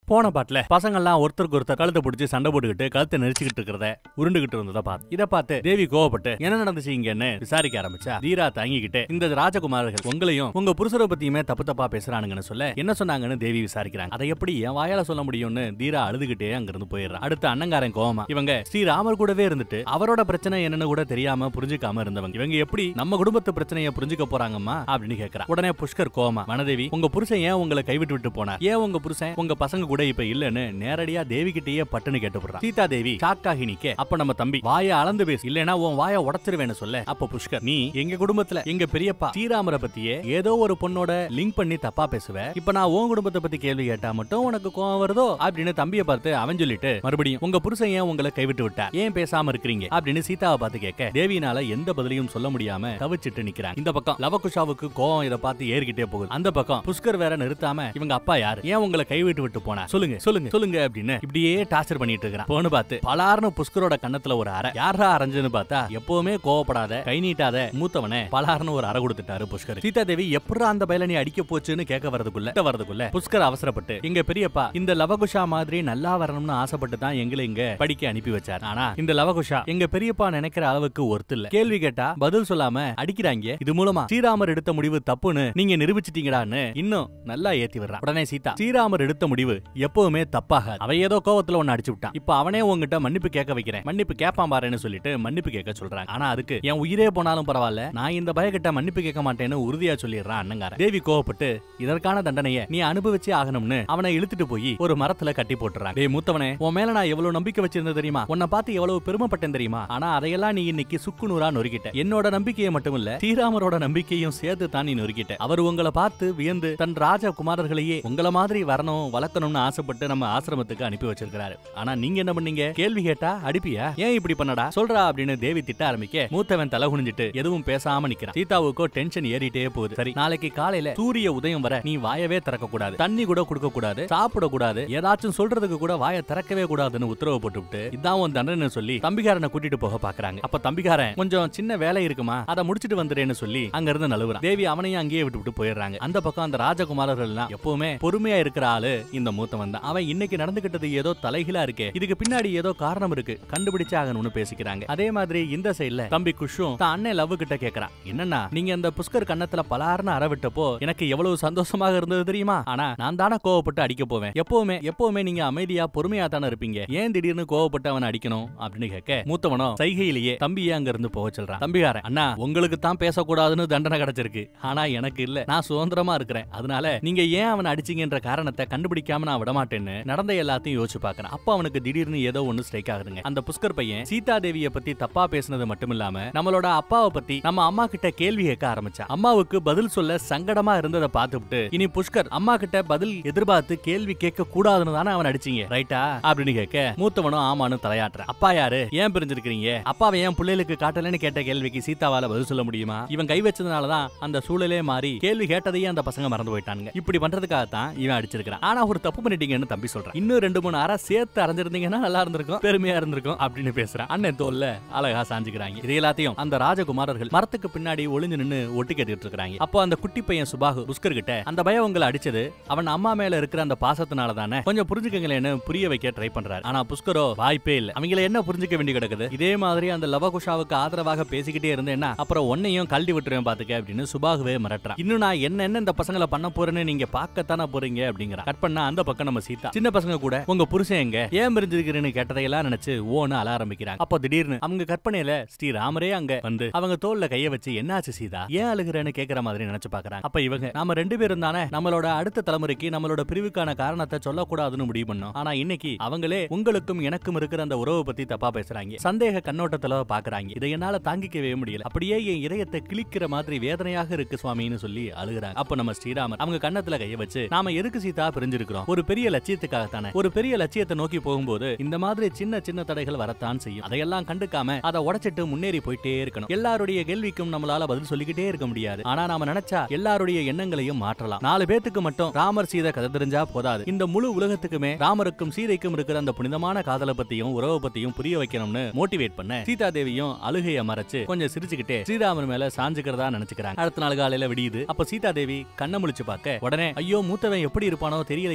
போன பாட்டுல பசங்க எல்லாம் ஒருத்தருக்கு ஒருத்தர் கழுத்தை பிடிச்சி சண்டை போட்டுக்கிட்டு கழுத்தை நெரிச்சுக்கிட்டு இருக்கிறத உருண்டுகிட்டு இருந்ததை பார்த்து இதை பார்த்து தேவி கோவப்பட்டு என்ன நடந்துச்சு இங்கன்னு விசாரிக்க ஆரம்பிச்சா தீரா தாங்கிக்கிட்டு இந்த ராஜகுமாரர்கள் உங்களையும் உங்க புருஷரை பத்தியுமே தப்பு தப்பா பேசுறானுங்கன்னு சொல்ல என்ன சொன்னாங்கன்னு தேவி விசாரிக்கிறாங்க அதை எப்படி என் வாயால சொல்ல முடியும்னு தீரா அழுதுகிட்டே அங்கிருந்து போயிடுறான் அடுத்த அண்ணங்காரன் கோவமா இவங்க ஸ்ரீராமர் கூடவே இருந்துட்டு அவரோட பிரச்சனை என்னன்னு கூட தெரியாம புரிஞ்சுக்காம இருந்தவங்க இவங்க எப்படி நம்ம குடும்பத்து பிரச்சனையை புரிஞ்சுக்க போறாங்கம்மா அப்படின்னு கேக்குறா உடனே புஷ்கர் கோவமா வனதேவி உங்க புருஷன் ஏன் உங்களை கைவிட்டு விட்டு போனார் ஏன் உங்க புருஷன் உங்க பசங்க கூட இப்ப இல்லன்னு நேரடியா தேவி கிட்டயே பட்டுன்னு கேட்டுப்படுறான் சீதா தேவி ஷாக்காகி நிக்க அப்ப நம்ம தம்பி வாயை அளந்து பேசு இல்லனா உன் வாயை உடைச்சிருவேன்னு சொல்ல அப்ப புஷ்கர் நீ எங்க குடும்பத்துல எங்க பெரியப்பா ஸ்ரீராமரை பத்தியே ஏதோ ஒரு பொண்ணோட லிங்க் பண்ணி தப்பா பேசுவ இப்ப நான் உன் குடும்பத்தை பத்தி கேள்வி கேட்டா மட்டும் உனக்கு கோவம் வருதோ அப்படின்னு தம்பியை பார்த்து அவன் சொல்லிட்டு மறுபடியும் உங்க புருஷன் ஏன் உங்களை கைவிட்டு விட்டா ஏன் பேசாம இருக்கிறீங்க அப்படின்னு சீதாவை பார்த்து கேட்க தேவியினால எந்த பதிலையும் சொல்ல முடியாம தவிச்சிட்டு நிக்கிறாங்க இந்த பக்கம் லவகுஷாவுக்கு கோவம் இதை பார்த்து ஏறிக்கிட்டே போகுது அந்த பக்கம் புஷ்கர் வேற நிறுத்தாம இவங்க அப்பா யாரு ஏன் உங்களை கைவிட்டு விட்டு போனா சொல்லுங்க சொல்லுங்க சொல்லுங்க அப்படின்னு இப்படியே டார்ச்சர் பண்ணிட்டு இருக்கிறான் போன்னு பார்த்து பலார்னு புஷ்கரோட கண்ணத்துல ஒரு அரை யாரா அரைஞ்சுன்னு பார்த்தா எப்பவுமே கோவப்படாத கை நீட்டாத மூத்தவனே பலார்னு ஒரு அரை கொடுத்துட்டாரு புஷ்கர் சீதா தேவி எப்படா அந்த பயில நீ அடிக்க போச்சுன்னு கேட்க வரதுக்குள்ள கிட்ட வரதுக்குள்ள புஷ்கர் அவசரப்பட்டு எங்க பெரியப்பா இந்த லவகுஷா மாதிரி நல்லா வரணும்னு ஆசைப்பட்டு தான் எங்களை இங்க படிக்க அனுப்பி வச்சார் ஆனா இந்த லவகுஷா எங்க பெரியப்பா நினைக்கிற அளவுக்கு ஒர்த்து இல்ல கேள்வி கேட்டா பதில் சொல்லாம அடிக்கிறாங்க இது மூலமா ஸ்ரீராமர் எடுத்த முடிவு தப்புன்னு நீங்க நிரூபிச்சிட்டீங்கடான்னு இன்னும் நல்லா ஏத்தி விடுறான் உடனே சீதா ஸ்ரீராமர் எடுத்த முடிவு எப்பவுமே தப்பாகாது அவன் ஏதோ கோவத்துல ஒன்னு அடிச்சு விட்டான் இப்ப அவனே உங்ககிட்ட மன்னிப்பு கேட்க வைக்கிறேன் மன்னிப்பு கேட்பான் பாருன்னு சொல்லிட்டு மன்னிப்பு கேட்க சொல்றாங்க ஆனா அதுக்கு என் உயிரே போனாலும் பரவாயில்ல நான் இந்த பயக்கிட்ட மன்னிப்பு கேட்க மாட்டேன்னு உறுதியா சொல்லிடுறான் அண்ணங்காரன் தேவி கோவப்பட்டு இதற்கான தண்டனையை நீ அனுபவிச்சே ஆகணும்னு அவனை இழுத்துட்டு போய் ஒரு மரத்துல கட்டி போட்டுறான் டேய் மூத்தவனே உன் மேல நான் எவ்வளவு நம்பிக்கை வச்சிருந்தேன் தெரியுமா உன்னை பார்த்து எவ்வளவு பெருமைப்பட்டேன் தெரியுமா ஆனா அதையெல்லாம் நீ இன்னைக்கு சுக்குநூறா நொறுக்கிட்ட என்னோட நம்பிக்கையை மட்டும் இல்ல ஸ்ரீராமரோட நம்பிக்கையும் சேர்த்து தான் நீ நொறுக்கிட்ட அவர் உங்களை பார்த்து வியந்து தன் ராஜகுமாரர்களையே உங்கள மாதிரி வரணும் வளர்க்கணும்னு ஆசைப்பட்டு நம்ம ஆசிரமத்துக்கு அனுப்பி வச்சிருக்காரு ஆனா நீங்க என்ன பண்ணீங்க கேள்வி கேட்டா அடிப்பியா ஏன் இப்படி பண்ணடா சொல்றா அப்படின்னு தேவி திட்ட ஆரம்பிக்க மூத்தவன் தலை குனிஞ்சிட்டு எதுவும் பேசாம நிக்கிறான் சீதாவுக்கோ டென்ஷன் ஏறிட்டே போகுது சரி நாளைக்கு காலையில சூரிய உதயம் வர நீ வாயவே திறக்க கூடாது தண்ணி கூட கொடுக்க கூடாது சாப்பிட கூடாது ஏதாச்சும் சொல்றதுக்கு கூட வாயை திறக்கவே கூடாதுன்னு உத்தரவு போட்டுவிட்டு இதான் உன் தண்டனை சொல்லி தம்பிகாரனை கூட்டிட்டு போக பாக்குறாங்க அப்ப தம்பிகாரன் கொஞ்சம் சின்ன வேலை இருக்குமா அதை முடிச்சிட்டு வந்துடுறேன்னு சொல்லி அங்க இருந்து நழுவுறான் தேவி அவனையும் அங்கேயே விட்டு விட்டு போயிடுறாங்க அந்த பக்கம் அந்த ராஜகுமாரர்கள் எல்லாம் எப்பவுமே பொறுமையா இருக்கிற ஆளு இந்த மூத்தவன் தான் அவன் இன்னைக்கு நடந்துகிட்டது ஏதோ தலைகீழா இருக்கே இதுக்கு பின்னாடி ஏதோ காரணம் இருக்கு கண்டுபிடிச்சு ஆகணும்னு பேசிக்கிறாங்க அதே மாதிரி இந்த சைடுல தம்பி குஷும் தான் அண்ணன் லவ் கிட்ட கேக்குறான் என்னன்னா நீங்க அந்த புஷ்கர் கண்ணத்துல பலார்னு அற விட்டப்போ எனக்கு எவ்வளவு சந்தோஷமாக இருந்தது தெரியுமா ஆனா நான் தானே கோவப்பட்டு அடிக்க போவேன் எப்பவுமே எப்பவுமே நீங்க அமைதியா பொறுமையா தானே இருப்பீங்க ஏன் திடீர்னு கோவப்பட்டு அவனை அடிக்கணும் அப்படின்னு கேட்க மூத்தவனோ சைகையிலேயே தம்பியே அங்க இருந்து போக சொல்றான் தம்பிகாரன் அண்ணா உங்களுக்கு தான் பேசக்கூடாதுன்னு தண்டனை கிடைச்சிருக்கு ஆனா எனக்கு இல்ல நான் சுதந்திரமா இருக்கிறேன் அதனால நீங்க ஏன் அவனை அடிச்சீங்கன்ற காரணத்தை கண்டுபிடிக்காம நான் விட மாட்டேன்னு நடந்த எல்லாத்தையும் யோசிச்சு பாக்குறேன் அப்ப அவனுக்கு திடீர்னு ஏதோ ஒண்ணு ஸ்ட்ரைக் ஆகுதுங்க அந்த புஷ்கர் பையன் சீதா தேவிய பத்தி தப்பா பேசுனது மட்டும் இல்லாம நம்மளோட அப்பாவை பத்தி நம்ம அம்மா கிட்ட கேள்வி கேட்க ஆரம்பிச்சா அம்மாவுக்கு பதில் சொல்ல சங்கடமா இருந்ததை பார்த்துவிட்டு இனி புஷ்கர் அம்மா கிட்ட பதில் எதிர்பார்த்து கேள்வி கேட்க கூடாதுன்னு தானே அவன் அடிச்சீங்க ரைட்டா அப்படின்னு கேட்க மூத்தவனும் ஆமான்னு தலையாட்டுறான் அப்பா யாரு ஏன் பிரிஞ்சிருக்கீங்க அப்பாவை ஏன் பிள்ளைகளுக்கு காட்டலன்னு கேட்ட கேள்விக்கு சீதாவால பதில் சொல்ல முடியுமா இவன் கை வச்சதுனாலதான் அந்த சூழலே மாறி கேள்வி கேட்டதையே அந்த பசங்க மறந்து போயிட்டானுங்க இப்படி பண்றதுக்காக தான் இவன் அடிச்சிருக்கான் ஆனா ஒரு தப்பு பண்ணிட்டீங்கன்னு தம்பி சொல்றான் இன்னும் ரெண்டு மூணு அரை சேர்த்து அரைஞ்சிருந்தீங்கன்னா நல்லா இருந்திருக்கும் பெருமையா இருந்திருக்கும் அப்படின்னு பேசுறான் அண்ணன் தோல்ல அழகா சாஞ்சுக்கிறாங்க இது எல்லாத்தையும் அந்த ராஜகுமாரர்கள் மரத்துக்கு பின்னாடி ஒளிஞ்சு நின்னு ஒட்டு கேட்டுட்டு இருக்காங்க அப்போ அந்த குட்டி பையன் சுபாகு புஷ்கர் கிட்ட அந்த பயம் உங்களை அடிச்சது அவன் அம்மா மேல இருக்கிற அந்த பாசத்தினால தானே கொஞ்சம் புரிஞ்சுக்கங்களேன்னு புரிய வைக்க ட்ரை பண்றாரு ஆனா புஷ்கரோ வாய்ப்பே இல்ல அவங்கள என்ன புரிஞ்சுக்க வேண்டி கிடக்குது இதே மாதிரி அந்த லவகுஷாவுக்கு ஆதரவாக பேசிக்கிட்டே இருந்தேன்னா அப்புறம் உன்னையும் கழட்டி விட்டுருவேன் பாத்துக்க அப்படின்னு சுபாகுவே மிரட்டுறான் இன்னும் நான் என்ன என்ன இந்த பசங்களை பண்ண போறேன்னு நீங்க பார்க்கத்தானே போறீங்க அப்படிங்கிற கட் பண்ணா அந்த பக்கம் நம்ம சீதா சின்ன பசங்க கூட உங்க புருஷன் எங்க ஏன் பிரிஞ்சிருக்கிறேன்னு கேட்டதையெல்லாம் நினைச்சு ஓன்னு அழ ஆரம்பிக்கிறாங்க அப்போ திடீர்னு அவங்க கற்பனையில ஸ்ரீ ராமரே அங்க வந்து அவங்க தோல்ல கைய வச்சு என்னாச்சு சீதா ஏன் அழுகிறேன்னு கேக்குற மாதிரி நினைச்சு பாக்குறாங்க அப்ப இவங்க நாம ரெண்டு பேரும் தானே நம்மளோட அடுத்த தலைமுறைக்கு நம்மளோட பிரிவுக்கான காரணத்தை சொல்லக்கூடாதுன்னு முடிவு பண்ணோம் ஆனா இன்னைக்கு அவங்களே உங்களுக்கும் எனக்கும் இருக்கிற அந்த உறவை பத்தி தப்பா பேசுறாங்க சந்தேக கண்ணோட்டத்துல பாக்குறாங்க இதை என்னால தாங்கிக்கவே முடியல அப்படியே என் இதயத்தை கிழிக்கிற மாதிரி வேதனையாக இருக்கு சுவாமின்னு சொல்லி அழுகுறாங்க அப்ப நம்ம ஸ்ரீராமர் அவங்க கண்ணத்துல கைய வச்சு நாம எதுக்கு சீதா பிரிஞ்சிருக்கிறோம் ஒரு பெரிய லட்சியத்துக்காக தானே ஒரு பெரிய லட்சியத்தை நோக்கி போகும்போது இந்த மாதிரி சின்ன சின்ன தடைகள் வரத்தான் செய்யும் அதையெல்லாம் கண்டுக்காம அதை உடைச்சிட்டு முன்னேறி போயிட்டே இருக்கணும் எல்லாருடைய கேள்விக்கும் நம்மளால பதில் சொல்லிக்கிட்டே இருக்க முடியாது ஆனா நாம நினைச்சா எல்லாருடைய எண்ணங்களையும் மாற்றலாம் நாலு பேத்துக்கு மட்டும் ராமர் சீதை கதை தெரிஞ்சா போதாது இந்த முழு உலகத்துக்குமே ராமருக்கும் சீதைக்கும் இருக்கிற அந்த புனிதமான காதலை பத்தியும் உறவை பத்தியும் புரிய வைக்கணும்னு மோட்டிவேட் பண்ண சீதா தேவியும் அழுகைய மறைச்சு கொஞ்சம் சிரிச்சுக்கிட்டே ஸ்ரீராமர் மேல சாஞ்சுக்கிறதா நினைச்சுக்கிறாங்க அடுத்த நாள் காலையில விடியுது அப்ப சீதா தேவி கண்ணை முழிச்சு பார்க்க உடனே ஐயோ மூத்தவன் எப்படி இருப்பானோ தெரியலையேன்னு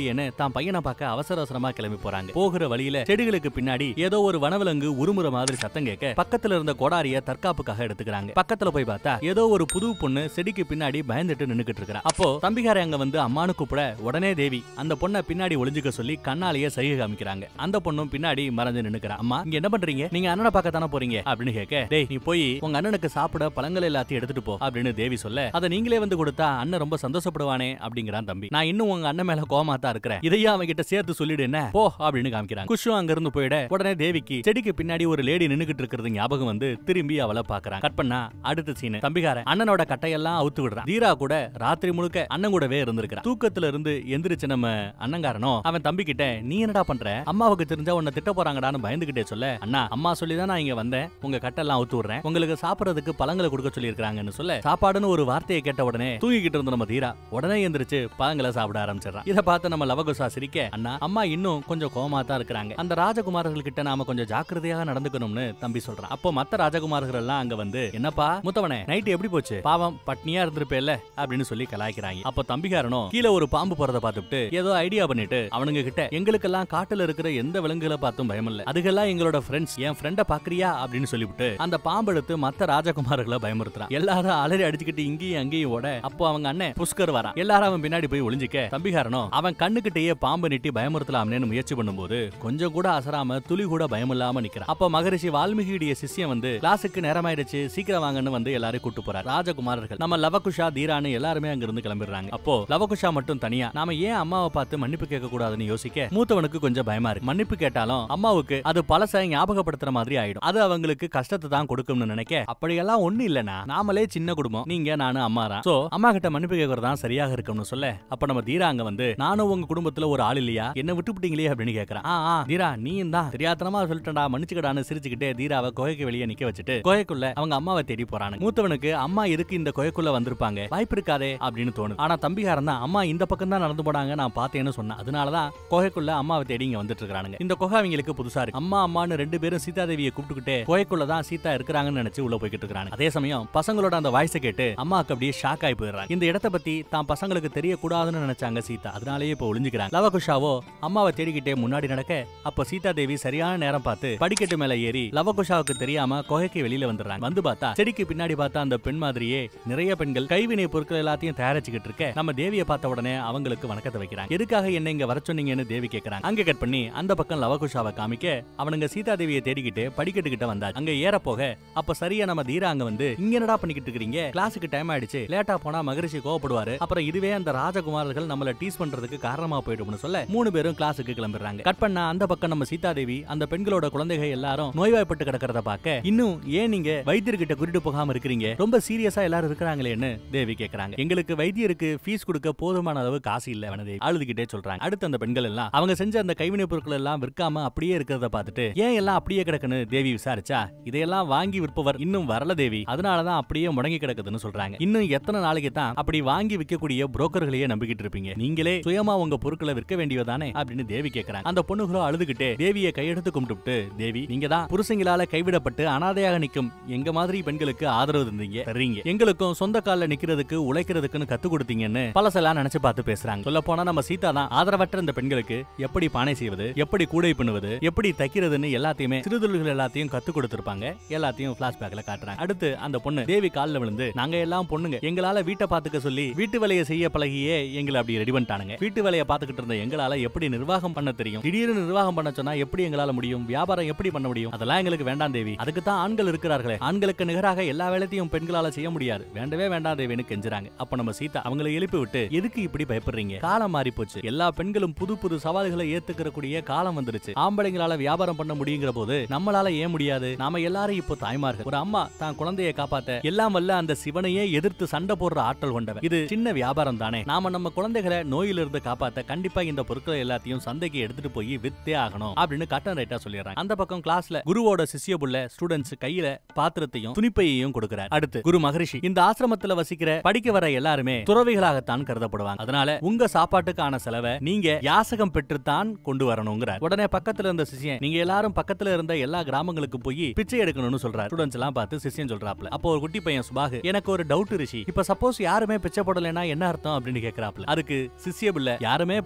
தான் பையனை பார்க்க அவசர அவசரமா கிளம்பி போறாங்க போகிற வழியில செடிகளுக்கு பின்னாடி ஏதோ ஒரு வனவிலங்கு உருமுற மாதிரி சத்தம் கேட்க பக்கத்துல இருந்த கொடாரிய தற்காப்புக்காக எடுத்துக்கிறாங்க பக்கத்துல போய் பார்த்தா ஏதோ ஒரு புது பொண்ணு செடிக்கு பின்னாடி பயந்துட்டு நின்னுக்கிட்டு இருக்கா அப்போ தம்பிகார அங்க வந்து அம்மானு கூப்பிட உடனே தேவி அந்த பொண்ணை பின்னாடி ஒளிஞ்சுக்க சொல்லி கண்ணாலேயே சைகை காமிக்கிறாங்க அந்த பொண்ணும் பின்னாடி மறைஞ்சு நின்னுக்கிறா அம்மா இங்க என்ன பண்றீங்க நீங்க அண்ணனை பார்க்க தானே போறீங்க அப்படின்னு கேட்க டேய் நீ போய் உங்க அண்ணனுக்கு சாப்பிட பழங்கள் எல்லாத்தையும் எடுத்துட்டு போ அப்படின்னு தேவி சொல்ல அதை நீங்களே வந்து கொடுத்தா அண்ணன் ரொம்ப சந்தோஷப்படுவானே அப்படிங்கிறான் தம்பி நான் இன்னும் உங்க அண்ணன் மேல கோமா தான் இருக்கிறேன் இதையே அவன் கிட்ட சேர்த்து சொல்லிடு என்ன போ அப்படின்னு காமிக்கிறாங்க குஷும் அங்க இருந்து போயிட உடனே தேவிக்கு செடிக்கு பின்னாடி ஒரு லேடி நின்னுகிட்டு இருக்கிறது ஞாபகம் வந்து திரும்பி அவளை பாக்குறான் கட் பண்ணா அடுத்த சீன் தம்பிகாரன் அண்ணனோட கட்டையெல்லாம் அவுத்து விடுறான் தீரா கூட ராத்திரி முழுக்க அண்ணன் கூடவே இருந்திருக்கிறான் தூக்கத்துல இருந்து எந்திரிச்சு நம்ம அண்ணங்காரனோ அவன் தம்பி கிட்ட நீ என்னடா பண்ற அம்மாவுக்கு தெரிஞ்சா உன்னை திட்ட போறாங்கடான்னு பயந்துகிட்டே சொல்ல அண்ணா அம்மா சொல்லி தான் நான் இங்க வந்தேன் உங்க கட்டெல்லாம் அவுத்து விடுறேன் உங்களுக்கு சாப்பிடறதுக்கு பழங்களை கொடுக்க சொல்லியிருக்காங்கன்னு சொல்ல சாப்பாடுன்னு ஒரு வார்த்தையை கேட்ட உடனே தூங்கிக்கிட்டு இருந்த நம்ம தீரா உடனே எந்திரிச்சு பழங்களை சாப்பிட ஆரம்பிச்சிடறான் இதை பார்த்து நம்ம லவகுசா சிரிக்க அண்ணா அம்மா இன்னும் கொஞ்சம் கோமா தான் இருக்கிறாங்க அந்த ராஜகுமாரர்கள் கிட்ட நாம கொஞ்சம் ஜாக்கிரதையாக நடந்துக்கணும்னு தம்பி சொல்றான் அப்போ மத்த ராஜகுமாரர்கள் எல்லாம் அங்க வந்து என்னப்பா முத்தவனே நைட் எப்படி போச்சு பாவம் பட்னியா இருந்திருப்பேல்ல அப்படின்னு சொல்லி கலாய்க்கிறாங்க அப்போ தம்பிகாரனும் கீழே ஒரு பாம்பு போறத பார்த்துட்டு ஏதோ ஐடியா பண்ணிட்டு அவனுங்க கிட்ட எங்களுக்கெல்லாம் காட்டுல இருக்கிற எந்த விலங்குகளை பார்த்தும் பயம் இல்ல அதுக்கெல்லாம் எங்களோட ஃப்ரெண்ட்ஸ் என் ஃப்ரெண்ட பாக்குறியா அப்படின்னு சொல்லிவிட்டு அந்த பாம்பு எடுத்து மத்த ராஜகுமாரர்களை பயமுறுத்துறான் எல்லாரும் அலறி அடிச்சுக்கிட்டு இங்கேயும் அங்கேயும் ஓட அப்போ அவங்க அண்ணன் புஷ்கர் வரான் எல்லாரும் அவன் பின்னாடி போய் ஒளிஞ்சிக்க தம்பிகாரனும் அவன் கண்ணுக்கிட்டேயே பாம்பு நீட்டி பயமுறுத்தலாம்னு முயற்சி பண்ணும்போது கொஞ்சம் கூட அசராம துளி கூட பயம் இல்லாம நிக்கிறான் அப்ப மகரிஷி வால்மீகியுடைய சிஷ்யம் வந்து கிளாஸுக்கு நேரமாயிடுச்சு சீக்கிரம் வாங்கன்னு வந்து எல்லாரையும் கூட்டு போறார் ராஜகுமாரர்கள் நம்ம லவகுஷா தீரான்னு எல்லாருமே அங்க இருந்து கிளம்பிடுறாங்க அப்போ லவகுஷா மட்டும் தனியா நாம ஏன் அம்மாவை பார்த்து மன்னிப்பு கேட்க கூடாதுன்னு யோசிக்க மூத்தவனுக்கு கொஞ்சம் பயமா இருக்கு மன்னிப்பு கேட்டாலும் அம்மாவுக்கு அது பழச ஞாபகப்படுத்துற மாதிரி ஆயிடும் அது அவங்களுக்கு கஷ்டத்தை தான் கொடுக்கும்னு நினைக்க அப்படியெல்லாம் ஒண்ணு இல்லனா நாமளே சின்ன குடும்பம் நீங்க நானு அம்மா தான் சோ அம்மா கிட்ட மன்னிப்பு கேட்கறது தான் சரியாக இருக்கும்னு சொல்ல அப்ப நம்ம தீரா அங்க வந்து நானும் உங்க குடும்பத்துல ஒரு ஆள் இல்லையா என்ன விட்டுவிட்டீங்களே அப்படின்னு கேக்குறான் ஆ ஆ தீரா நீயும் தான் தெரியாதனமா சொல்லிட்டா மன்னிச்சுக்கடான்னு சிரிச்சுக்கிட்டே தீராவை குகைக்கு வெளியே நிக்க வச்சுட்டு குகைக்குள்ள அவங்க அம்மாவை தேடி போறாங்க மூத்தவனுக்கு அம்மா இருக்கு இந்த குகைக்குள்ள வந்திருப்பாங்க வாய்ப்பு இருக்காதே அப்படின்னு தோணுது ஆனா தம்பிகாரன் தான் அம்மா இந்த பக்கம் தான் நடந்து போனாங்க நான் பார்த்தேன்னு சொன்னேன் அதனாலதான் குகைக்குள்ள அம்மாவை தேடி இங்க வந்துட்டு இருக்கானுங்க இந்த குகை அவங்களுக்கு புதுசா இருக்கு அம்மா அம்மான்னு ரெண்டு பேரும் சீதா தேவியை கூப்பிட்டுக்கிட்டே குகைக்குள்ள தான் சீதா இருக்கிறாங்கன்னு நினைச்சு உள்ள போய்கிட்டு இருக்காங்க அதே சமயம் பசங்களோட அந்த வாய்ஸை கேட்டு அம்மாக்கு அப்படியே ஷாக் ஆகி போயிடுறாங்க இந்த இடத்த பத்தி தான் பசங்களுக்கு தெரியக்கூடாதுன்னு நினைச்சாங்க சீதா அதனாலேயே இப்ப ஒளிஞ்சுக்கிறாங்க லவகுஷாவோ அம்மாவை தேடிக்கிட்டே முன்னாடி நடக்க அப்ப சீதா தேவி சரியான நேரம் பார்த்து படிக்கட்டு மேல ஏறி லவகுஷாவுக்கு தெரியாம குகைக்கு வெளியில வந்துடுறாங்க வந்து பார்த்தா செடிக்கு பின்னாடி பார்த்தா அந்த பெண் மாதிரியே நிறைய பெண்கள் கைவினை பொருட்கள் எல்லாத்தையும் தயாரிச்சுக்கிட்டு இருக்க நம்ம தேவியை பார்த்த உடனே அவங்களுக்கு வணக்கத்தை வைக்கிறாங்க எதுக்காக என்ன இங்க வர சொன்னீங்கன்னு தேவி கேக்குறாங்க அங்க கட் பண்ணி அந்த பக்கம் லவகுஷாவை காமிக்க அவனுங்க சீதா தேவியை தேடிக்கிட்டு படிக்கட்டு கிட்ட வந்தாங்க அங்க ஏற போக அப்ப சரியா நம்ம தீரா அங்க வந்து இங்க என்னடா பண்ணிக்கிட்டு இருக்கீங்க கிளாஸுக்கு டைம் ஆயிடுச்சு லேட்டா போனா மகரிஷி கோவப்படுவாரு அப்புறம் இதுவே அந்த ராஜகுமாரர்கள் நம்மள டீஸ் பண்றதுக்கு காரணமா போயிடும்னு சொல்ல மூணு பேரும் கிளாஸுக்கு கிளம்பிடுறாங்க கட் பண்ணா அந்த பக்கம் நம்ம சீதா தேவி அந்த பெண்களோட குழந்தைகள் எல்லாரும் நோய்வாய்ப்பட்டு கிடக்கிறத பார்க்க இன்னும் ஏன் நீங்க வைத்தியர்கிட்ட கூட்டிட்டு போகாம இருக்கிறீங்க ரொம்ப சீரியஸா எல்லாரும் இருக்கிறாங்களேன்னு தேவி கேக்குறாங்க எங்களுக்கு வைத்தியருக்கு ஃபீஸ் கொடுக்க போதுமான அளவு காசு இல்ல வனதேவி அழுதுகிட்டே சொல்றாங்க அடுத்து அந்த பெண்கள் எல்லாம் அவங்க செஞ்ச அந்த கைவினை பொருட்கள் எல்லாம் விற்காம அப்படியே இருக்கிறத பார்த்துட்டு ஏன் எல்லாம் அப்படியே கிடக்குன்னு தேவி விசாரிச்சா இதையெல்லாம் வாங்கி விற்பவர் இன்னும் வரல தேவி அதனாலதான் அப்படியே முடங்கி கிடக்குதுன்னு சொல்றாங்க இன்னும் எத்தனை நாளைக்கு தான் அப்படி வாங்கி விற்கக்கூடிய புரோக்கர்களையே நம்பிக்கிட்டு இருப்பீங்க நீங்களே சுயமா உங்க பொருட்களை விற்க வேண்டியதானே அப்படின்னு தேவி கேக்குறாங்க அந்த பொண்ணுகளோ அழுதுகிட்டே தேவியை கையெடுத்து கும்பிட்டு தேவி நீங்க தான் புருஷங்களால கைவிடப்பட்டு அனாதையாக நிக்கும் எங்க மாதிரி பெண்களுக்கு ஆதரவு இருந்தீங்க தர்றீங்க எங்களுக்கும் சொந்த கால்ல நிக்கிறதுக்கு உழைக்கிறதுக்குன்னு கத்து கொடுத்தீங்கன்னு பழசெல்லாம் நினைச்சு பார்த்து பேசுறாங்க சொல்ல போனா நம்ம சீதா தான் ஆதரவற்ற இந்த பெண்களுக்கு எப்படி பானை செய்வது எப்படி கூடை பண்ணுவது எப்படி தைக்கிறதுன்னு எல்லாத்தையுமே சிறுதொழில்கள் எல்லாத்தையும் கத்து கொடுத்திருப்பாங்க எல்லாத்தையும் பிளாஷ்பேக்ல காட்டுறாங்க அடுத்து அந்த பொண்ணு தேவி கால்ல விழுந்து நாங்க எல்லாம் பொண்ணுங்க எங்களால வீட்டை பாத்துக்க சொல்லி வீட்டு வேலையை செய்ய பழகியே எங்களை அப்படி ரெடி பண்ணிட்டானுங்க வீட்டு வேலையை பாத்துக்கிட்டு இருந்த எங்களால எப்படி நிர்வாகம் பண்ண தெரியும் திடீர்னு நிர்வாகம் பண்ண சொன்னா எப்படி எங்களால முடியும் வியாபாரம் எப்படி பண்ண முடியும் அதெல்லாம் எங்களுக்கு வேண்டாம் தேவி அதுக்கு தான் ஆண்கள் இருக்கிறார்களே ஆண்களுக்கு நிகராக எல்லா வேலையத்தையும் பெண்களால செய்ய முடியாது வேண்டவே வேண்டாம் தேவின்னு கெஞ்சுறாங்க அப்ப நம்ம சீதா அவங்களை எழுப்பி விட்டு எதுக்கு இப்படி பயப்படுறீங்க காலம் மாறி போச்சு எல்லா பெண்களும் புது புது சவால்களை ஏத்துக்கிறக்கூடிய காலம் வந்துருச்சு ஆம்பளைங்களால வியாபாரம் பண்ண முடியுங்கிற போது நம்மளால ஏன் முடியாது நாம எல்லாரும் இப்போ தாய்மார்கள் ஒரு அம்மா தான் குழந்தையை காப்பாத்த எல்லாம் வல்ல அந்த சிவனையே எதிர்த்து சண்டை போடுற ஆற்றல் கொண்டவர் இது சின்ன வியாபாரம் தானே நாம நம்ம குழந்தைகளை நோயிலிருந்து காப்பாத்த கண்டிப்பா இந்த பொருட்களை எல்லாத்தையும் சந்தைக்கு எடுத்துட்டு போய் வித்தே ஆகணும் அப்படின்னு கட்டன் ரைட்டா சொல்லிடுறாங்க அந்த பக்கம் கிளாஸ்ல குருவோட சிஷ்ய புள்ள ஸ்டூடெண்ட்ஸ் கையில பாத்திரத்தையும் துணிப்பையையும் கொடுக்கிறார் அடுத்து குரு மகரிஷி இந்த ஆசிரமத்துல வசிக்கிற படிக்க வர எல்லாருமே துறவிகளாகத்தான் கருதப்படுவாங்க அதனால உங்க சாப்பாட்டுக்கான செலவை நீங்க யாசகம் பெற்றுத்தான் கொண்டு வரணுங்கிறார் உடனே பக்கத்துல இருந்த சிஷ்யன் நீங்க எல்லாரும் பக்கத்துல இருந்த எல்லா கிராமங்களுக்கு போய் பிச்சை எடுக்கணும்னு சொல்றாரு ஸ்டூடெண்ட்ஸ் எல்லாம் பார்த்து சிஷ்யன் சொல்றாப்ல அப்போ ஒரு குட்டி பையன் சுபாகு எனக்கு ஒரு டவுட் ரிஷி இப்ப சப்போஸ் யாருமே பிச்சை போடலைன்னா என்ன அர்த்தம் அப்படின்னு கேக்குறாப்ல அதுக்கு சிஷ்ய பிள்ளை யாருமே பிச்சை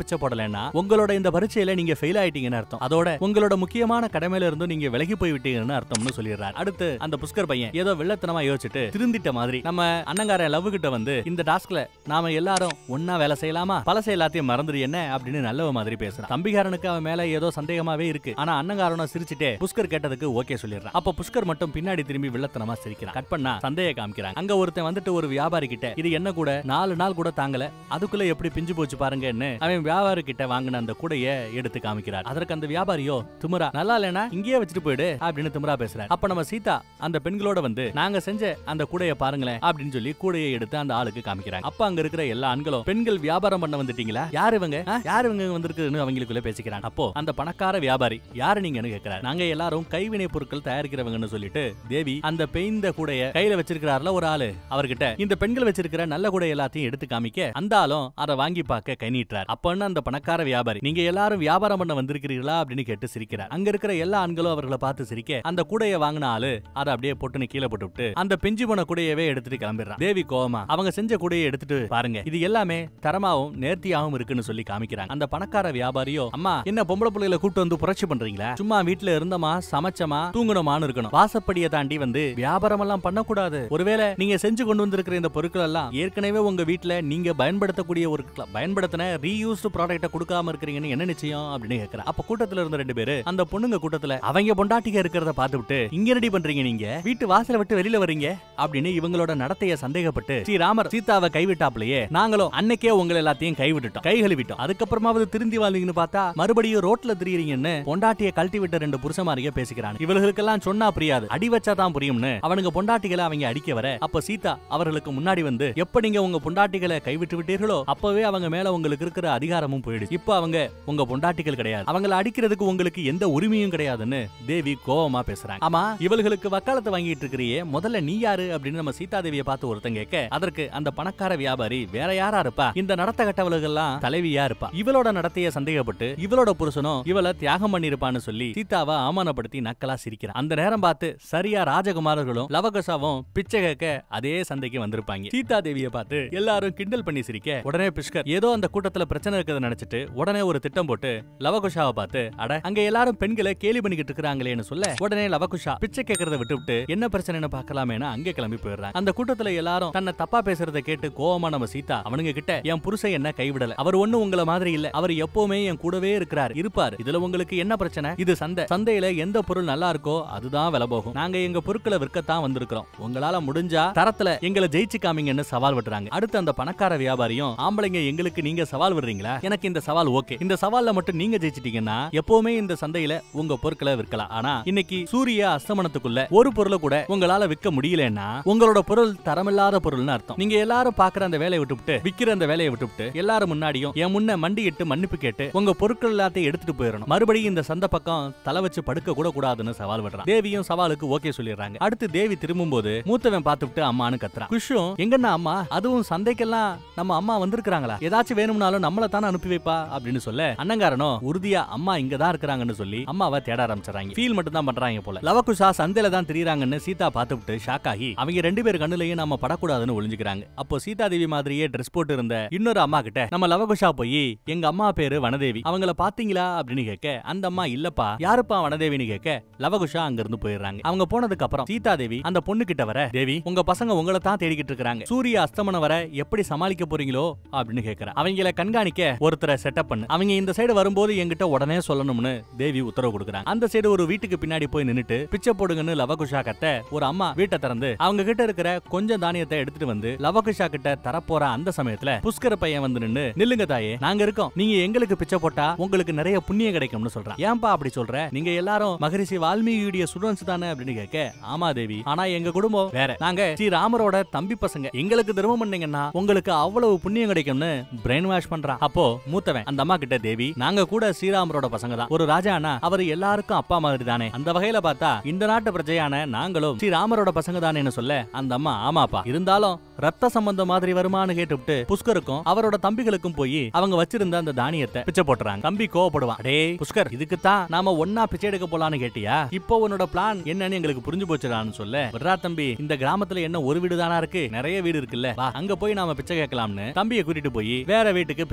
பிச்சை போடலைன்னா உங்களோட இந்த பரீட்சையில நீங்க ஃபெயில் ஆயிட்டீங்கன்னு அர்த்தம் அதோட உங்களோட முக்கியமான கடமையில இருந்து நீங்க விலகி போய் விட்டீங்கன்னு அர்த்தம்னு சொல்லிடுறாரு அடுத்து அந்த புஷ்கர் பையன் ஏதோ வெள்ளத்தனமா யோசிச்சுட்டு திருந்திட்ட மாதிரி நம்ம அண்ணங்காரன் லவ் கிட்ட வந்து இந்த டாஸ்க்ல நாம எல்லாரும் ஒன்னா வேலை செய்யலாமா பழசை எல்லாத்தையும் மறந்துடு என்ன அப்படின்னு நல்லவ மாதிரி பேசுறான் தம்பிகாரனுக்கு அவன் மேல ஏதோ சந்தேகமாவே இருக்கு ஆனா அண்ணங்காரனும் சிரிச்சுட்டே புஷ்கர் கேட்டதுக்கு ஓகே சொல்லிடுறான் அப்ப புஷ்கர் மட்டும் பின்னாடி திரும்பி வில்லத்தனமா சிரிக்கிறான் கட் பண்ணா சந்தேக காமிக்கிறாங்க அங்க ஒருத்தன் வந்துட்டு ஒரு வியாபாரி கிட்ட இது என்ன கூட நாலு நாள் கூட தாங்கல அதுக்குள்ள எப்படி பிஞ்சு போச்சு பாருங்கன்னு அவன் வியாபாரி கிட்ட வாங்கின அந்த கூடைய எடுத்து காமிக்கிறார் அதற்கு அந்த வியாபாரியோ திமுரா நல்லா இல்லனா இங்கேயே வச்சுட்டு போயிடு அப்படின்னு திமுரா பேசுறாரு அப்ப நம்ம சீதா அந்த பெண்களோட வந்து நாங்க செஞ்ச அந்த கூடைய பாருங்களேன் அப்படின்னு சொல்லி கூடையை எடுத்து அந்த ஆளுக்கு காமிக்கிறாங்க அப்ப அங்க இருக்கிற எல்லா ஆண்களும் பெண்கள் வியாபாரம் பண்ண வந்துட்டீங்களா யார் இவங்க ஆ? யார் இவங்க வந்திருக்குன்னு அவங்களுக்குள்ள பேசிக்கிறாங்க அப்போ அந்த பணக்கார வியாபாரி யாரு நீங்கன்னு கேக்குறாரு நாங்க எல்லாரும் கைவினை பொருட்கள் தயாரிக்கிறவங்கன்னு சொல்லிட்டு தேவி அந்த பெய்ந்த கூடைய கையில வச்சிருக்கிறாருல ஒரு ஆளு அவர்கிட்ட இந்த பெண்கள் வச்சிருக்கிற நல்ல கூடை எல்லாத்தையும் எடுத்து காமிக்க அந்த ஆளும் அதை வாங்கி பார்க்க கை நீட்டுறாரு அப்பன்னு அந்த பணக்கார வியாபாரி நீங்க எல்லாரும் வியாபாரம் பண்ண வந்திருக்கிறீர்களா அப்படின்னு கேட்டு சிரிக்கிறார் அங்க இருக்கிற எல்லா ஆண்களும் அவர்களை பார்த்து சிரிக்க அந்த கூடைய வாங்கின ஆளு அதை அப்படியே பொட்டுன்னு கீழே போட்டு விட்டு அந்த பிஞ்சு போன கூடையவே எடுத்துட்டு கிளம்பிடுறான் தேவி கோவமா அவங்க செஞ்ச கூடையை எடுத்துட்டு பாருங்க இது எல்லாமே தரமாவும் நேர்த்தியாவும் இருக்குன்னு சொல்லி காமிக்கிறாங்க அந்த பணக்கார வியாபாரியோ அம்மா என்ன பொம்பளை பிள்ளைகளை கூட்டு வந்து புரட்சி பண்றீங்களா சும்மா வீட்டுல இருந்தமா சமைச்சமா தூங்கணுமான்னு இருக்கணும் வாசப்படியை தாண்டி வந்து வியாபாரம் எல்லாம் பண்ணக்கூடாது ஒருவேளை நீங்க செஞ்சு கொண்டு வந்திருக்கிற இந்த பொருட்கள் எல்லாம் ஏற்கனவே உங்க வீட்டுல நீங்க பயன்படுத்தக்கூடிய ஒரு க்ள- பயன்படுத்தின ரீயூஸ்டு ப்ராடக்ட்ட கொடுக்காம இருக்கிறீங்கன்னு என்ன நிச்சயம் அப்படின்னு கேக்குறேன் அப்ப கூட்டத்துல இருந்த ரெண்டு பேரு அந்த பொண்ணுங்க கூட்டத்துல அவங்க பொண்டாட்டிக இருக்கிறத பார்த்துவிட்டு இங்க ரெடி பண்றீங்க நீங்க வீட்டு வாசலை விட்டு வெளியில வர்றீங்க அப்படின்னு இவங்களோட நடத்தைய சந்தேகப்பட்டு ஸ்ரீராமர் சீதாவை கைவிட்டாப்லயே நாங்களும் அன்னைக்கே உங்களை எல்லாத்தையும் கைவிட்டுட்டோம் கை கழுவிட்டோம் அதுக்கப்புறமாவது திருந்தி வாழ்வீங்கன்னு பார்த்தா மறுபடியும் ரோட்ல திரியுறீங்கன்னு பொண்டாட்டிய கழட்டி விட்ட ரெண்டு புருஷமாரிக பேசிக்கிறாங்க இவர்களுக்கெல்லாம் சொன்னா புரியாது அடி வச்சாதான் புரியும்னு அவனுங்க பொண்டாட்டிகளை அவங்க அடிக்க வர அப்ப சீதா அவர்களுக்கு முன்னாடி வந்து எப்ப நீங்க உங்க பொண்டாட்டிகளை கைவிட்டு விட்டீர்களோ அப்பவே அவங்க மேல உங்களுக்கு இருக்கிற அதிகாரமும் போயிடுச்சு இப்போ அவங்க உங்க பொண்டாட்டிகள் கிடையாது அவங்கள அடிக்கிறதுக்கு உங்களுக்கு எந்த உரிமையும் கிடையாதுன்னு தேவி கோவமா பேசுறாங்க ஆமா இவர்களுக்கு வக்காலத்தை வாங்கிட்டு இருக்கிறியே முதல்ல நீ யாரு அப்படின்னு நம்ம சீதா தேவியை பார்த்து ஒருத்தன் கேட்க அதற்கு அந்த பணக்கார வியாபாரி வேற யாரா இருப்பா இந்த நடத்த கட்டவளுகெல்லாம் தலைவியா இருப்பா இவளோட நடத்தைய சந்தேகப்பட்டு இவளோட புருஷனும் இவள தியாகம் பண்ணிருப்பான்னு சொல்லி சீதாவை அவமானப்படுத்தி நக்கலா சிரிக்கிறான் அந்த நேரம் பார்த்து சரியா ராஜகுமாரர்களும் லவகசாவும் பிச்சை கேட்க அதே சந்தைக்கு வந்திருப்பாங்க சீதா தேவியை பார்த்து எல்லாரும் கிண்டல் பண்ணி சிரிக்க உடனே புஷ்கர் ஏதோ அந்த கூட்டத்துல பிரச்சனை இருக்கிறத நினைச்சிட்டு உடனே ஒரு திட்டம் போட்டு லவகுஷாவை பார்த்து அட அங்க எல்லாரும் பெண்களை கேலி பண்ணிக்கிட்டு இருக்காங்களேன்னு சொல்ல உடனே லவகுஷா பிச்சை கேட்கறத விட்டுவிட்டு என்ன பிரச்சனைன்னு பார்க்கலாமேன்னு அங்கே கிளம்பி போயிடுறாங்க அந்த கூட்டத்துல எல்லாரும் தன்னை தப்பா பேசுறத கேட்டு கோவமா நம்ம சீதா அவனுங்க கிட்ட என் புருஷன் என்ன கைவிடல அவர் ஒண்ணு உங்கள மாதிரி இல்ல அவர் எப்பவுமே என் கூடவே இருக்கிறார் இருப்பார் இதுல உங்களுக்கு என்ன பிரச்சனை இது சந்தை சந்தையில எந்த பொருள் நல்லா இருக்கோ அதுதான் விலை போகும் நாங்க எங்க பொருட்களை விற்கத்தான் வந்திருக்கிறோம் உங்களால முடிஞ்சா தரத்துல எங்களை ஜெயிச்சு காமிங்கன்னு சவால் விடுறாங்க அடுத்து அந்த பணக்கார வியாபாரியும் ஆம்பளைங்க எங்களுக்கு நீங்க சவால் விடுறீங்களா எனக்கு இந்த சவால் ஓகே இந்த சவால்ல மட்டும் நீங்க ஜெயிச்சிட்டீங்கன்னா எப்பவுமே இந்த சந்தையில உங்க பொருட்களை விற்கலாம் ஆனா இன்னைக்கு சூரிய அஸ்தமனத்துக்குள்ள ஒரு பொருளை கூட உங்களால விற்க முடியலன்னா உங்களோட பொருள் தரமில்லாத பொருள்னு அர்த்தம் நீங்க எல்லாரும் பாக்குற அந்த வேலையை விட்டுவிட்டு விக்கிற அந்த வேலையை விட்டுவிட்டு எல்லாரும் முன்னாடியும் என் முன்ன மண்டியிட்டு மன்னிப்பு கேட்டு உங்க பொருட்கள் எல்லாத்தையும் எடுத்துட்டு போயிடணும் மறுபடியும் இந்த சந்தை பக்கம் தலை வச்சு படுக்க கூட கூடாதுன்னு சவால் விடுறான் தேவியும் சவாலுக்கு ஓகே சொல்லிடுறாங்க அடுத்து தேவி திரும்பும் போது மூத்தவன் பார்த்துட்டு அம்மான்னு கத்துறான் குஷும் எங்கண்ணா அம்மா அதுவும் சந்தைக்கெல்லாம் நம்ம அம்மா வந்திருக்காங்களா ஏதாச்சும் வேணும்னாலும் நம்மள தானே அனுப்பி வைப்பா அப்படின்னு சொல்ல அண்ணங்காரனோ உறுதியா அம்மா இங்க தான் இருக்கிறாங்கன்னு சொல்லி அம்மாவை தேட ஆரம்பிச்சாங்க ஃபீல் மட்டும் தான் பண்றாங்க போல லவகுஷா சந்தையில தான் திரியறாங்கன்னு சீதா பார்த்துவிட்டு ஷாக் ஆகி அவங்க ரெண்டு பேர் கண்ணுலயும் நம்ம படக்கூடாதுன்னு ஒளிஞ்சுக்கிறாங்க அப்போ சீதா தேவி மாதிரியே ட்ரெஸ் போட்டு இருந்த இன்னொரு அம்மா கிட்ட நம்ம லவகுஷா போய் எங்க அம்மா பேரு வனதேவி அவங்கள பாத்தீங்களா அப்படின்னு கேட்க அந்த அம்மா இல்லப்பா யாருப்பா வனதேவின்னு கேட்க லவகுஷா அங்க இருந்து போயிடுறாங்க அவங்க போனதுக்கு அப்புறம் சீதா தேவி அந்த பொண்ணு கிட்ட வர தேவி உங்க பசங்க உங்களை தான் தேடிக்கிட்டு இருக்காங்க சூரிய அஸ்தமனம் வர எப்படி சமாளிக்க போறீங்களோ அப்படின்னு கேக்குறா அவங்கள கண்காணிக்க ஒருத்தரை செட்டப் பண்ணு அவங்க இந்த சைடு வரும்போது என்கிட்ட உடனே சொல்லணும்னு தேவி உத்தரவு கொடுக்குறாங்க அந்த சைடு ஒரு வீட்டுக்கு பின்னாடி போய் நின்னுட்டு பிச்சை போடுங்கன்னு லவகுஷா கத்த ஒரு அம்மா வீட்டை திறந்து அவங்க கிட்ட இருக்கிற கொஞ்சம் தானியத்தை எடுத்துட்டு வந்து லவகுஷா கிட்ட தரப்போற அந்த சமயத்துல புஷ்கர பையன் வந்து நின்னு நில்லுங்க தாயே நாங்க இருக்கோம் நீங்க எங்களுக்கு பிச்சை போட்டா உங்களுக்கு நிறைய புண்ணியம் கிடைக்கும்னு சொல்றான் ஏன்பா அப்படி சொல்ற நீங்க எல்லாரும் மகரிஷி வால்மீகியுடைய ஸ்டூடெண்ட்ஸ் தானே அப்படின்னு கேட்க ஆமா தேவி ஆனா எங்க குடும்பம் வேற நாங்க ஸ்ரீ ராமரோட தம்பி பசங்க எங்களுக்கு தர்மம் பண்ணீங்கன்னா உங்களுக்கு அவ்வளவு புண்ணியம் கிடைக்கும்னு பிரெயின் வாஷ் பண்றான் அப்போ மூத்தவன் அந்த அம்மா கிட்ட தேவி நாங்க கூட ஸ்ரீராமரோட பசங்க தான் ஒரு ராஜானா அவர் எல்லாருக்கும் அப்பா மாதிரி தானே அந்த வகையில பார்த்தா இந்த நாட்டு பிரஜையான நாங்களும் ஸ்ரீராமரோட பசங்க தானேன்னு சொல்ல அந்த அம்மா ஆமாப்பா இருந்தாலும் ரத்த சம்பந்தம் மாதிரி வருமானு கேட்டுவிட்டு புஷ்கருக்கும் அவரோட தம்பிகளுக்கும் போய் அவங்க வச்சிருந்த அந்த தானியத்தை பிச்சை போட்டுறாங்க தம்பி கோவப்படுவான் டே புஷ்கர் இதுக்கு தான் நாம ஒன்னா பிச்சை எடுக்க போலான்னு கேட்டியா இப்போ உன்னோட பிளான் என்னன்னு எங்களுக்கு புரிஞ்சு போச்சுடான்னு சொல்ல விட்றா தம்பி இந்த கிராமத்துல என்ன ஒரு வீடு தானா இருக்கு நிறைய வீடு இருக்குல்ல வா அங்க போய் நாம பிச்சை கேட்கலாம்னு தம்பியை கூட்டிட்டு போய் வேற வீட்டுக்கு பிச்சை கேட்க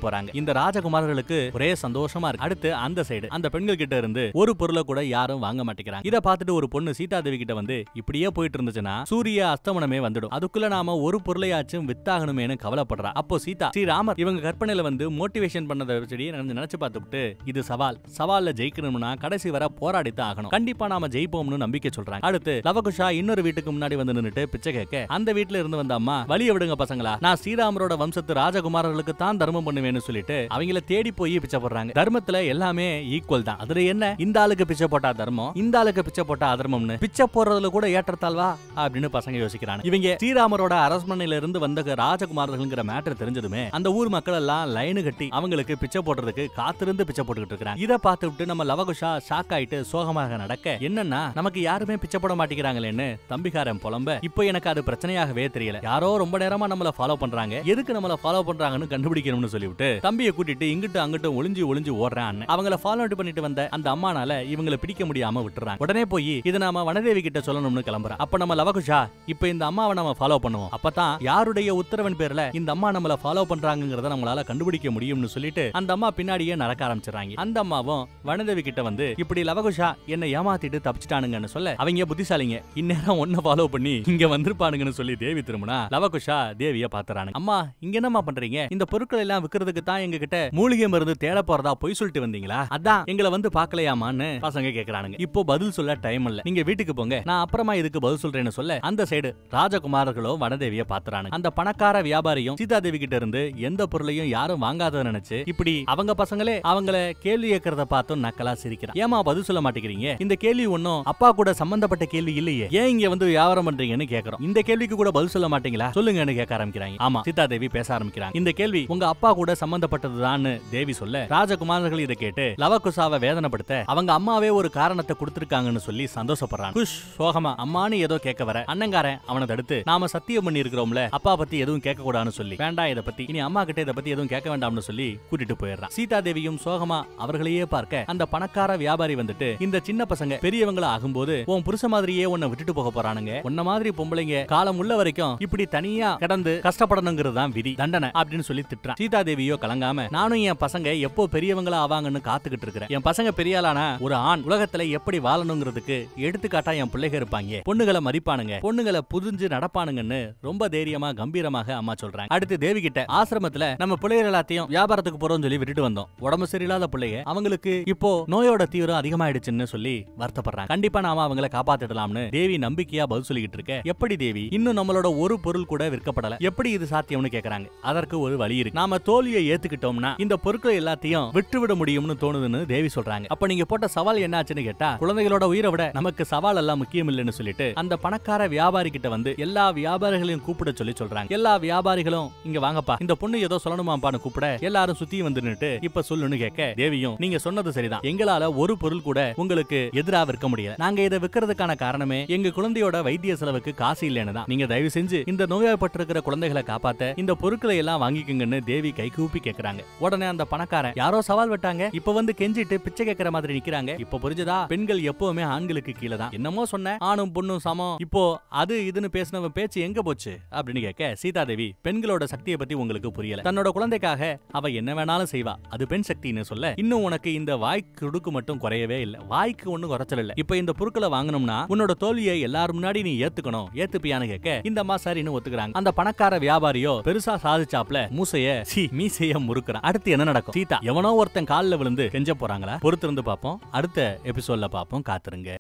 போறாங்க இந்த ராஜகுமாரர்களுக்கு ஒரே சந்தோஷமா இருக்கு அடுத்து அந்த சைடு அந்த பெண்கள் கிட்ட இருந்து ஒரு பொருளை கூட யாரும் வாங்க மாட்டேங்கிறாங்க இத பார்த்துட்டு ஒரு பொண்ணு சீதா தேவி கிட்ட வந்து இப்படியே போயிட்டு இருந்துச்சுன்னா சூரிய அஸ்தமனமே வந்துடும் அதுக்குள்ள நாம ஒரு பொருளையாச்சும் வித்தாகணுமேனு கவலைப்படுறா அப்போ சீதா ஸ்ரீராமர் இவங்க கற்பனையில வந்து மோட்டிவேஷன் பண்ணதை வச்சு நினைச்சு நினைச்சு பார்த்துட்டு இது சவால் சவால்ல ஜெயிக்கணும்னா கடைசி வரை போராடித்தான் ஆகணும் கண்டிப்பா நாம ஜெயிப்போம்னு நம்பிக்கை சொல்றாங்க அடுத்து லவகுஷா இன்னொரு வீட்டுக்கு முன்னாடி வந்து நின்னுட்டு பிச்சை கேட்க அந்த வீட்டுல இருந்து வந்த அம்மா வழிய விடுங்க பசங்களா நான் ஸ்ரீராமரோட வம்சத்து ராஜகுமாரர்களுக்கு தான் தர்மம் பண்ணுவேன்னு சொல்லிட்டு அவங்கள தேடி போய் பிச்சை போடுறாங்க தர்மத்துல எல்லாமே ஈக்குவல் தான் அதுல என்ன இந்த ஆளுக்கு பிச்சை போட்டா தர்மம் இந்த ஆளுக்கு பிச்சை போட்டா அதர்மம்னு பிச்சை போடுறதுல கூட ஏற்றத்தாழ்வா அப்படின்னு பசங்க யோசிக்கிறாங்க இவங்க ஸ்ரீராமரோட அரண்மனையில இருந்து வந்த ராஜகுமாரர்கள்ங்கிற மேட்டர் தெரிஞ்சதுமே அந்த ஊர் மக்கள் எல்லாம் லைனு கட்டி அவங்களுக்கு பிச்சை போடுறதுக்கு காத்திருந்து பிச்சை போட்டுக்கிட்டு இருக்காங்க இத பார்த்து விட்டு நம்ம லவகுஷா ஷாக் ஆயிட்டு சோகமாக நடக்க என்னன்னா நமக்கு யாருமே பிச்சை போட மாட்டேங்கிறாங்களேன்னு தம்பிகாரன் புலம்ப இப்போ எனக்கு அது பிரச்சனையாகவே தெரியல யாரோ ரொம்ப நேரமா நம்மள ஃபாலோ பண்றாங்க எதுக்கு நம்மள ஃபாலோ பண்றாங்கன்னு கண்டுபிடிக்கணும்னு சொல்லிவிட்டு தம்பியை கூட்டிட்டு இங்கிட்டு அங்கிட்டு ஒளிஞ்சு ஒளிஞ்சு ஓடுறான் அண்ணன். அவங்கள ஃபாலோ பண்ணிட்டு வந்த அந்த அம்மானால இவங்கள பிடிக்க முடியாம விட்டுறாங்க உடனே போய் இதை நாம வனதேவி கிட்ட சொல்லணும்னு கிளம்புறா அப்ப நம்ம லவகுஷா இப்ப இந்த அம்மாவை நம்ம ஃபாலோ பண்ணுவோம் அப்பதான் யாருடைய உத்தரவின் பேர்ல இந்த அம்மா நம்மள ஃபாலோ பண்றாங்கங்கறத நம்மளால கண்டுபிடிக்க முடியும்னு சொல்லிட்டு அந்த அம்மா பின்னாடியே நடக்க ஆரம்பிச்சிடறாங்க அந்த அம்மாவும் வனதேவி கிட்ட வந்து இப்படி லவகுஷா என்ன ஏமாத்திட்டு தப்பிச்சிட்டானுங்கன்னு சொல்ல அவங்க புத்திசாலிங்க இந்நேரம் ஒன்ன ஃபாலோ பண்ணி இங்க வந்திருப்பானுங்கன்னு சொல்லி தேவி திரும்பினா லவகுஷா தேவிய பாத்துறானுங்க அம்மா இங்க என்னம்மா பண்றீங்க இந்த பொருட்கள் எல்லாம் விக்கிறதுக்கு தான் எங்க கிட்ட மூலிகை மருந்து தேட போறதா பொய் சொல்லிட்டு வந்தீங்களா அதான் எங்களை வந்து பாக்கலையாமான்னு பசங்க கேக்குறானுங்க இப்போ பதில் சொல்ல டைம் இல்ல நீங்க வீட்டுக்கு போங்க நான் அப்புறமா இதுக்கு பதில் சொல்றேன்னு சொல்ல அந்த சைடு ராஜகுமாரர்களோ வனதேவிய பாத்துறானுங்க அந்த பணக்கார வியாபாரியும் சீதாதேவி கிட்ட இருந்து எந்த பொருளையும் யாரும் வாங்காதத நினைச்சு இப்படி அவங்க பசங்களே அவங்கள கேள்வி கேட்கறத பார்த்தும் நக்கலா சிரிக்கிறான் ஏமா பதில் சொல்ல மாட்டேங்கிறீங்க இந்த கேள்வி ஒன்னும் அப்பா கூட சம்பந்தப்பட்ட கேள்வி இல்லையே ஏன் இங்க வந்து வியாபாரம் பண்றீங்கன்னு கேக்குறோம் இந்த கேள்விக்கு கூட பதில் சொல்ல மாட்டீங்களா சொல்லுங்கன்னு கேட்க ஆரம்பிக்கிறாங்க ஆமா சீதாதேவி பேச ஆரம்பிக்கிறாங்க இந்த கேள்வி உங்க அப்பா கூட சம்பந்தப்பட்டதுதான்னு தேவி சொல்ல ராஜகுமாரர்கள் இதை கேட்டு லவகுசாவை வேதனைப்படுத்த அவங்க அம்மாவே ஒரு காரணத்தை கொடுத்திருக்காங்கன்னு சொல்லி சந்தோஷப்படுறாங்க குஷ் சோகமா அம்மான்னு ஏதோ கேட்க வர அண்ணங்காரன் அவனை தடுத்து நாம சத்தியம் பண்ணி இருக்கிறோம்ல அப்பா பத்தி எதுவும் கேட்க கூடாதுன்னு சொல்லி வேண்டாம் இதை பத்தி இனி அம்மா கிட்ட இதை பத்தி எதுவும் கேட்க வேண்டாம்னு சொல்லி கூட்டிட்டு போயிடுறான் சீதா தேவியும் சோகமா அவர்களையே பார்க்க அந்த பணக்கார வியாபாரி வந்துட்டு இந்த சின்ன பசங்க பெரியவங்கள ஆகும்போது உன் புருஷ மாதிரியே உன்னை விட்டுட்டு போக போறானுங்க உன்ன மாதிரி பொம்பளைங்க காலம் உள்ள வரைக்கும் இப்படி தனியா கடந்து கஷ்டப்படணுங்கிறது தான் விதி தண்டனை அப்படின்னு சொல்லி திட்டுறான் சீதா தேவியோ கலங்காம நானும் என் பசங்க எப்போ பெரியவங்களா ஆவாங்கன்னு காத்துக்கிட்டு இருக்கிறேன் என் பசங்க பெரியாளானா ஒரு ஆண் உலகத்துல எப்படி வாழணுங்கிறதுக்கு எடுத்துக்காட்டா என் பிள்ளைங்க இருப்பாங்க பொண்ணுகளை மதிப்பானுங்க பொண்ணுங்களை புரிஞ்சு நடப்பானுங்கன்னு ரொம்ப தைரியமா கம்பீரமாக அம்மா சொல்றாங்க அடுத்து தேவி கிட்ட ஆசிரமத்துல நம்ம பிள்ளைகள் எல்லாத்தையும் வியாபாரத்துக்கு போறோம்னு சொல்லி விட்டுட்டு வந்தோம் உடம்பு சரியில்லாத பிள்ளைங்க அவங்களுக்கு இப்போ நோயோட தீவிரம் அதிகமாயிடுச்சுன்னு சொல்லி வருத்தப்படுறாங்க கண்டிப்பா நாம அவங்கள காப்பாத்திடலாம்னு தேவி நம்பிக்கையா பதில் சொல்லிக்கிட்டு இருக்க எப்படி தேவி இன்னும் நம்மளோட ஒரு பொருள் கூட விற்கப்படல எப்படி இது சாத்தியம்னு கேக்குறாங்க அதற்கு ஒரு வழி இருக்கு நாம தோல்வியை ஏத்துக்கிட்டோம்னா இந்த பொருட்களை எல்லாத்தையும் விட்டுவிட முடியும்னு தோணுதுன்னு தேவி சொல்றாங்க அப்ப நீங்க போட்ட சவால் என்னாச்சுன்னு கேட்டா குழந்தைகளோட உயிரை விட நமக்கு சவால் எல்லாம் முக்கியம் இல்லைன்னு சொல்லிட்டு அந்த பணக்கார வியாபாரி கிட்ட வந்து எல்லா வியாபாரிகளையும் கூப்பிட சொல்லி சொல்றாங்க எல்லா வியாபாரிகளும் இங்க வாங்கப்பா இந்த பொண்ணு ஏதோ சொல்லணுமாப்பான்னு கூப்பிட எல்லாரும் சுத்தி வந்து நின்னுட்டு இப்ப சொல்லுன்னு கேட்க தேவியும் நீங்க சொன்னது சரிதான் எங்களால ஒரு பொருள் கூட உங்களுக்கு எதிரா விற்க முடியல நாங்க இதை விற்கிறதுக்கான காரணமே எங்க குழந்தையோட வைத்திய செலவுக்கு காசு இல்லைன்னு தான் நீங்க தயவு செஞ்சு இந்த நோய்வாய்ப்பட்டிருக்கிற குழந்தைகளை காப்பாத்த இந்த பொருட்களை எல்லாம் வாங்கிக்கங்கன்னு தேவி கை கூப்பி கேக்குறாங்க உடனே அந்த பணக்காரன் யாரோ சவால் விட்டாங்க இப்ப வந்து கெஞ்சிட்டு பிச்சை கேட்கற மாதிரி நிக்கிறாங்க இப்ப புரிஞ்சதா பெண்கள் எப்பவுமே ஆண்களுக்கு கீழே தான் என்னமோ சொன்ன ஆணும் பொண்ணும் சமம் இப்போ அது இதுன்னு பேசினவன் பேச்சு எங்க போச்சு அப்படின்னு கேட்க சீதாதேவி பெண்களோட சக்தியை பத்தி உங்களுக்கு புரியல தன்னோட குழந்தைக்காக அவ என்ன வேணாலும் செய்வா அது பெண் சக்தின்னு சொல்ல இன்னும் உனக்கு இந்த வாய் குடுக்கு மட்டும் குறையவே இல்ல வாய்க்கு ஒண்ணும் குறைச்சல் இல்ல இப்ப இந்த பொருட்களை வாங்கணும்னா உன்னோட தோல்வியை எல்லாரும் முன்னாடி நீ ஏத்துக்கணும் ஏத்துப்பியான்னு கேட்க இந்த அம்மா சரின்னு ஒத்துக்கிறாங்க அந்த பணக்கார வியாபாரியோ பெருசா சாதிச்சாப்ல மூசைய சி மீசைய முறுக்குறான் அடுத்து என்ன நடக்கும் சீதா எவனோ ஒருத்தன் கால்ல விழுந்து கெஞ்ச போறாங்களா பொறுத்திருந்து பார்ப்போம் அடுத்த எபிசோட்ல பார்ப்போம் காத்துருங்க